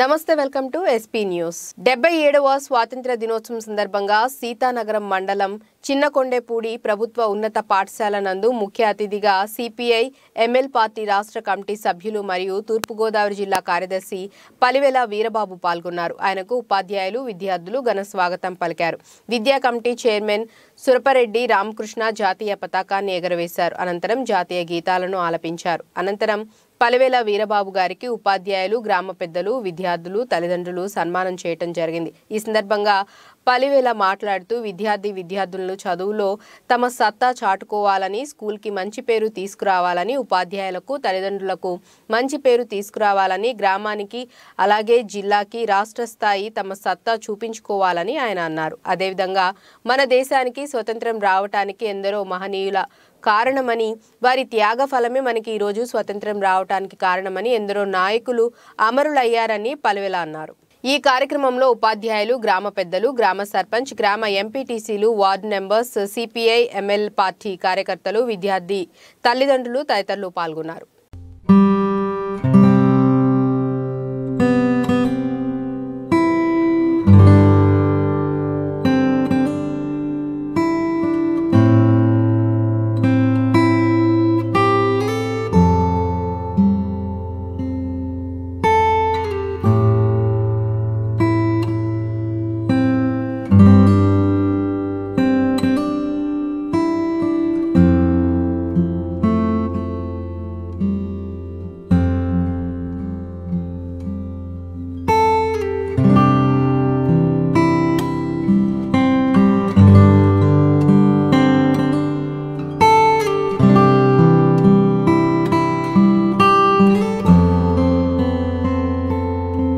నమస్తే welcome to SP news డెబ్బై ఏడవ స్వాతంత్ర దినోత్సవం సందర్భంగా సీతానగరం మండలం చిన్నకొండేపూడి ప్రభుత్వ ఉన్నత పాఠశాల నందు ముఖ్య అతిథిగా సిపిఐ ఎంఎల్ పార్టీ రాష్ట్ర కమిటీ సభ్యులు మరియు తూర్పుగోదావరి జిల్లా కార్యదర్శి పలివెల వీరబాబు పాల్గొన్నారు ఆయనకు ఉపాధ్యాయులు విద్యార్థులు ఘన స్వాగతం పలికారు విద్యా కమిటీ చైర్మన్ సురపరెడ్డి రామకృష్ణ జాతీయ పతాకాన్ని ఎగరవేశారు అనంతరం జాతీయ గీతాలను ఆలపించారు అనంతరం పలివేల వీరబాబు గారికి ఉపాధ్యాయులు గ్రామ పెద్దలు విద్యార్థులు తల్లిదండ్రులు సన్మానం చేయటం జరిగింది ఈ సందర్భంగా పలివేల మాట్లాడుతూ విద్యార్థి విద్యార్థులను చదువులో తమ సత్తా చాటుకోవాలని స్కూల్కి మంచి పేరు తీసుకురావాలని ఉపాధ్యాయులకు తల్లిదండ్రులకు మంచి పేరు తీసుకురావాలని గ్రామానికి అలాగే జిల్లాకి రాష్ట్ర స్థాయి తమ సత్తా చూపించుకోవాలని ఆయన అన్నారు అదేవిధంగా మన దేశానికి స్వతంత్రం రావటానికి ఎందరో మహనీయుల కారణమని వారి త్యాగ ఫలమే మనకి ఈరోజు స్వతంత్రం రావటానికి కారణమని ఎందరో నాయకులు అమరులయ్యారని పలువెల అన్నారు ఈ కార్యక్రమంలో ఉపాధ్యాయులు గ్రామ పెద్దలు గ్రామ సర్పంచ్ గ్రామ ఎంపీటీసీలు ward members CPI ML party కార్యకర్తలు విద్యార్థి తల్లిదండ్రులు తదితరులు పాల్గొన్నారు